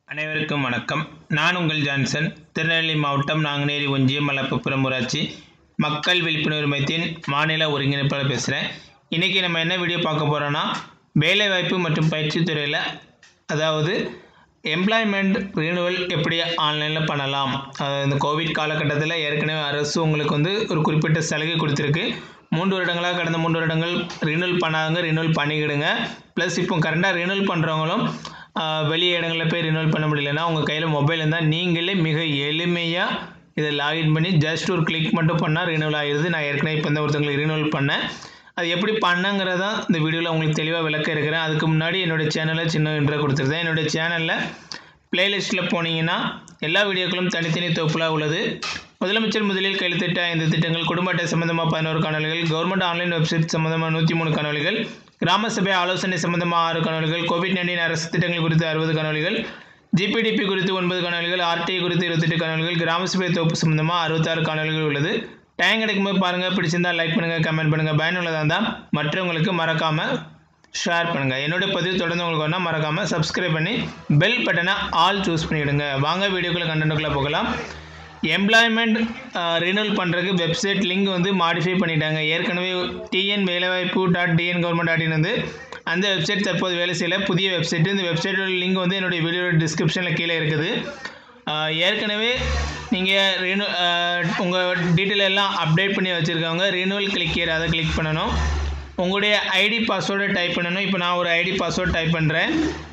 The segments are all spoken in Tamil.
அனைவருக்கும் வணக்கம் நான் உங்கள் ஜான்சன் திருநெல்வேலி மாவட்டம் நாங்குநேரி ஒன்றியம் மலப்புப்புறம் ஊராட்சி மக்கள் விழிப்புணர்வு மையத்தின் மாநில ஒருங்கிணைப்பாளர் பேசுகிறேன் இன்றைக்கி நம்ம என்ன வீடியோ பார்க்க போகிறோன்னா வேலைவாய்ப்பு மற்றும் பயிற்சித் துறையில் அதாவது எம்ப்ளாய்மெண்ட் ரினியூவல் எப்படி ஆன்லைனில் பண்ணலாம் அதாவது இந்த கோவிட் காலகட்டத்தில் ஏற்கனவே அரசு உங்களுக்கு வந்து ஒரு குறிப்பிட்ட சலுகை கொடுத்துருக்கு மூன்று வருடங்களாக கடந்த மூன்று வருடங்கள் ரினியூவல் பண்ணாதவங்க ரினியூவல் பண்ணிக்கிடுங்க ப்ளஸ் இப்போ கரெக்டாக ரினியூவல் பண்ணுறவங்களும் வெளி இடங்களில் போய் ரினியூவல் பண்ண முடியலன்னா உங்கள் கையில் மொபைல் இருந்தால் நீங்களே மிக எளிமையாக இதை லாகின் பண்ணி ஜஸ்ட் ஒரு கிளிக் மட்டும் பண்ணால் ரினியூவல் ஆகிடுது நான் ஏற்கனவே இப்போ தான் ஒருத்தங்களுக்கு ரினியூவல் பண்ணேன் அது எப்படி பண்ணங்கிறதான் இந்த வீடியோவில் உங்களுக்கு தெளிவாக விளக்க இருக்கிறேன் அதுக்கு முன்னாடி என்னோடய சேனலில் சின்ன இன்ட்ரோ கொடுத்துருந்தேன் என்னோடய சேனலில் பிளேலிஸ்ட்டில் போனீங்கன்னா எல்லா வீடியோக்களும் தனித்தனி தொகுப்புலாக உள்ளது முதலமைச்சர் முதலில் கையெழுத்திட்ட ஐந்து திட்டங்கள் குடும்ப அட்டை சம்பந்தமாக பதினோரு காணொலிகள் கவர்மெண்ட் ஆன்லைன் வெப்சைட் சம்பந்தமாக நூற்றி மூணு காணொலிகள் கிராம சபை ஆலோசனை சம்பந்தமாக ஆறு காணொலிகள் கோவிட் நைன்டீன் அரசு திட்டங்கள் குறித்து அறுபது காணொலிகள் ஜிபிடிபி குறித்து ஒன்பது காணொலிகள் ஆர்டிஐ குறித்து இருபத்தெட்டு காணொலிகள் கிராம சபை தொகுப்பு சம்பந்தமாக அறுபத்தாறு காணொலிகள் உள்ளது டைம் கிடைக்கும்போது பாருங்கள் பிடிச்சிருந்தா லைக் பண்ணுங்கள் கமெண்ட் பண்ணுங்கள் பயனுள்ளதாக இருந்தால் மற்றவங்களுக்கு மறக்காமல் ஷேர் பண்ணுங்கள் என்னுடைய பதிவு தொடர்ந்து உங்களுக்கு வேணால் மறக்காமல் சப்ஸ்கிரைப் பண்ணி பெல் பட்டனை ஆல் சூஸ் பண்ணிவிடுங்க வாங்க வீடியோக்குள்ளே கண்டென்ட்டுக்குள்ளே போகலாம் எம்ப்ளாய்மெண்ட் ரினியூவல் பண்ணுறதுக்கு வெப்சைட் லிங்க் வந்து மாடிஃபை பண்ணிட்டாங்க ஏற்கனவே டிஎன் வேலைவாய்ப்பு dot TN government dot in வந்து அந்த வெப்சைட் தற்போது வேலை செய்யல புதிய வெப்சைட் இந்த வெப்சைட்டோட லிங்க் வந்து என்னுடைய வீடியோட டிஸ்கிரிப்ஷனில் கீழே இருக்குது ஏற்கனவே நீங்கள் ரினு உங்கள் டீட்டெயில் எல்லாம் அப்டேட் பண்ணி வச்சுருக்கவங்க ரினுவல் கிளிக் இயர் அதை கிளிக் பண்ணணும் உங்களுடைய ஐடி பாஸ்வேர்டை டைப் பண்ணணும் இப்போ நான் ஒரு ஐடி பாஸ்வேர்ட் டைப் பண்ணுறேன்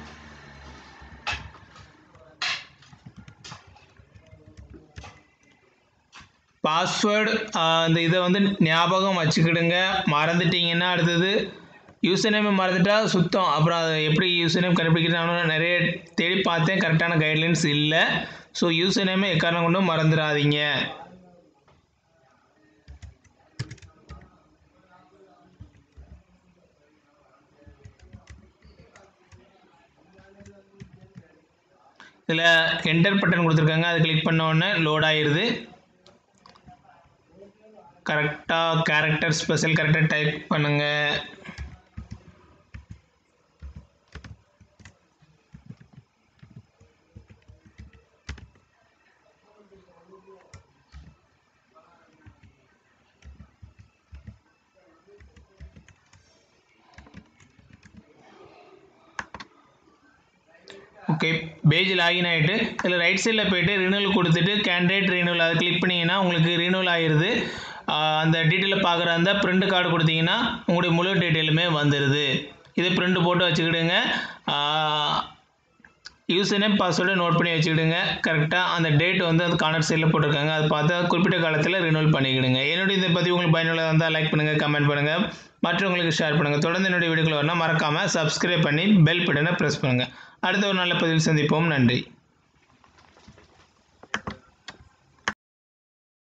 பாஸ்வேர்டு அந்த இதை வந்து ஞாபகம் வச்சுக்கிடுங்க மறந்துட்டீங்கன்னா அடுத்தது யூசர் நேம் மறந்துட்டா சுத்தம் அப்புறம் அதை எப்படி யூசர் நேம் கண்டுபிடிக்கிறாங்க நிறைய தேடி பார்த்தேன் கரெக்டான கைட்லைன்ஸ் இல்லை ஸோ யூசர் நேமை எக்காரணம் கொண்டும் மறந்துடாதீங்க இதில் என்டர் பட்டன் கொடுத்துருக்காங்க அதை கிளிக் பண்ண உடனே லோட் ஆயிடுது கரெக்டாக கேரக்டர் ஸ்பெஷல் கேரக்டர் டைப் பண்ணுங்கள் ஓகே பேஜ் லாகின் ஆகிட்டு இதில் ரைட் சைடில் போயிட்டு ரினியூவல் கொடுத்துட்டு கேண்டிடேட் ரினியூவல் அதை கிளிக் பண்ணிங்கன்னா உங்களுக்கு ரினியூவல் ஆகிடுது அந்த டீட்டெயிலை பார்க்குற அந்த பிரிண்ட் கார்டு கொடுத்தீங்கன்னா உங்களுடைய முழு டீட்டெயிலுமே வந்துடுது இது பிரிண்ட் போட்டு வச்சுக்கிடுங்க யூசர் நேம் பாஸ்வேர்டை நோட் பண்ணி வச்சுக்கிடுங்க கரெக்டாக அந்த டேட் வந்து அந்த கார்னர் சைடில் போட்டிருக்காங்க அது பார்த்தா குறிப்பிட்ட காலத்தில் ரினியூவல் பண்ணிக்கிடுங்க என்னுடைய இந்த பதிவு உங்களுக்கு பயனுள்ளதாக இருந்தால் லைக் பண்ணுங்கள் கமெண்ட் பண்ணுங்கள் மற்றவங்களுக்கு ஷேர் பண்ணுங்கள் தொடர்ந்து என்னுடைய வீடியோக்கள் வரணும் மறக்காமல் சப்ஸ்கிரைப் பண்ணி பெல் பட்டனை ப்ரெஸ் பண்ணுங்கள் அடுத்த ஒரு நல்ல பதிவில் சந்திப்போம் நன்றி